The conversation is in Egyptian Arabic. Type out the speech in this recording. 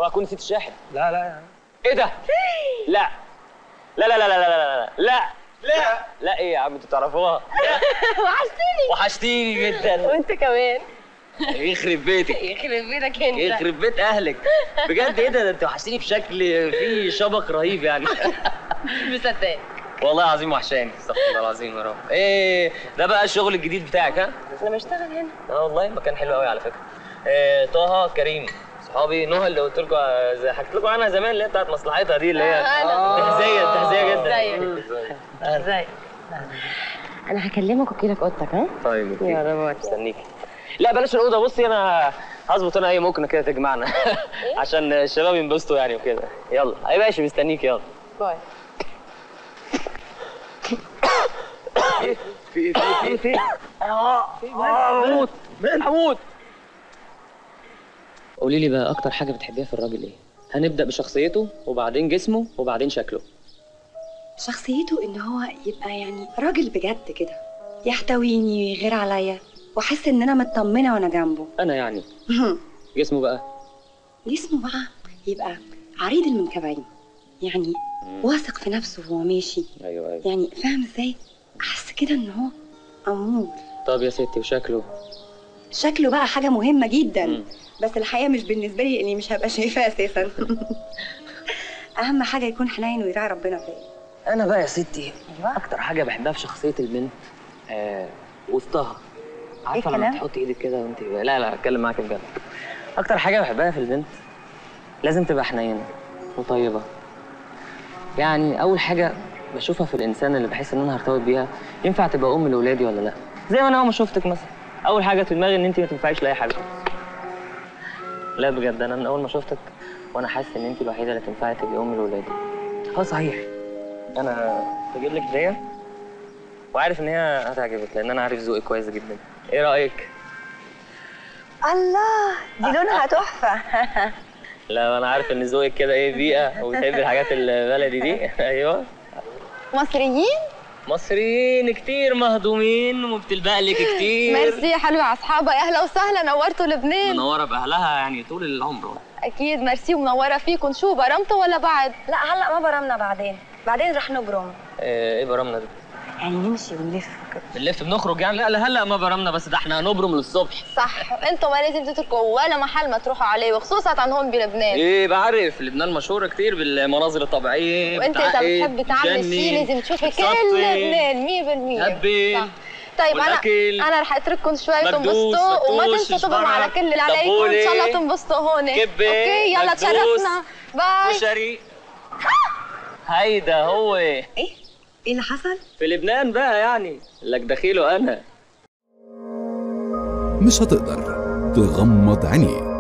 اوعى تكون نسيت الشاحن لا لا يا عم ايه ده لا لا لا لا لا لا لا لا لا لا ايه يا عم انتوا تعرفوها وحشتني وحشتيني جدا وانت كمان يخرب بيتك يخرب بيتك انت يخرب بيت اهلك بجد ايه ده ده انت وحشتيني بشكل فيه شبك رهيب يعني مصدقك والله العظيم وحشاني استغفر الله العظيم يا رب ايه ده بقى الشغل الجديد بتاعك ها انا بشتغل هنا اه والله مكان حلو قوي على فكره إيه طه كريم صحابي نهى اللي قلت لكم زي حكيت لكم عنها زمان اللي هي بتاعت مصلحتها دي اللي هي آه، أنا. تهزيه تهزيه جدا ازيك ازيك انا هكلمك واجي لك اوضتك ها طيب اوكي يلا باي. مستنيك لا بلاش الاوضه بصي انا هظبط انا اي ممكن كده تجمعنا عشان الشباب ينبسطوا يعني وكده يلا اي ماشي مستنيك يلا باي في في في في اه هموت هموت قولي لي بقى اكتر حاجه بتحبيها في الراجل ايه هنبدا بشخصيته وبعدين جسمه وبعدين شكله شخصيته ان هو يبقى يعني راجل بجد كده يحتويني ويغير عليا واحس ان انا مطمنه وانا جنبه انا يعني جسمه بقى جسمه بقى يبقى عريض المنكبين يعني واثق في نفسه وهو ماشي ايوه ايوه يعني فاهم ازاي احس كده ان هو امور طب يا ستي وشكله شكله بقى حاجه مهمه جدا مم. بس الحقيقه مش بالنسبه لي اني مش هبقى شايفاه اساسا اهم حاجه يكون حنين ويراعي ربنا فيا انا بقى يا ستي اكتر حاجه بحبها في شخصيه البنت آه وسطها عارفه لما الكلام؟ تحطي ايدك كده وانت لا لا اتكلم معاك بجد اكتر حاجه بحبها في البنت لازم تبقى حنينه وطيبه يعني اول حاجه بشوفها في الانسان اللي بحس ان انا هرتبط بيها ينفع تبقى ام لاولادي ولا لا زي ما انا اول ما شفتك مثلا اول حاجه في دماغي ان انت ما تنفعيش لاي حاجه لا بجد انا من اول ما شفتك وانا حاسس ان انت الوحيده اللي تنفعي تبقي ام لاولادي اه صحيح انا بجيب لك هديه وعارف ان هي هتعجبك لان انا عارف ذوقك كويس جدا ايه رايك الله دي لونها تحفه لا انا عارف ان ذوقك كده ايه بيئه وبتحبي الحاجات البلدي دي ايوه مصريين مصريين كتير مهضومين وبتلبق لك كتير ميرسي يا حلوة يا اصحابها يا اهلا وسهلا نورتوا لبنان منوره باهلها يعني طول العمر اكيد ميرسي ومنوره فيكم شو برمتوا ولا بعد لا هلا ما برمنا بعدين بعدين رح نبرم ايه إيه برامنا دي يعني نمشي ونلف كده بنلف بنخرج يعني لا لا هلا ما برامنا بس ده احنا هنبرم للصبح صح انتوا ما لازم تتركوا ولا محل ما تروحوا عليه وخصوصا هون بلبنان ايه بعرف لبنان مشهوره كتير بالمناظر الطبيعيه وانت بتاع اذا إيه؟ بتحبي تعملي تجنن، شيء لازم تشوفي كل تتسطي، لبنان 100% تهبل، صح. طيب انا والأكل، انا رح اترككم شوي مكدوس، تنبسطوا وما فتوش، تنسوا تبقوا على شبرك، كل اللي عليكم ان شاء الله طبولة، تنبسطوا هون كبة، اوكي يلا مكدوس، تشرفنا باي كشري هيدا هو ايه ايه اللي حصل في لبنان بقى يعني لك دخيله انا مش هتقدر تغمض عينيك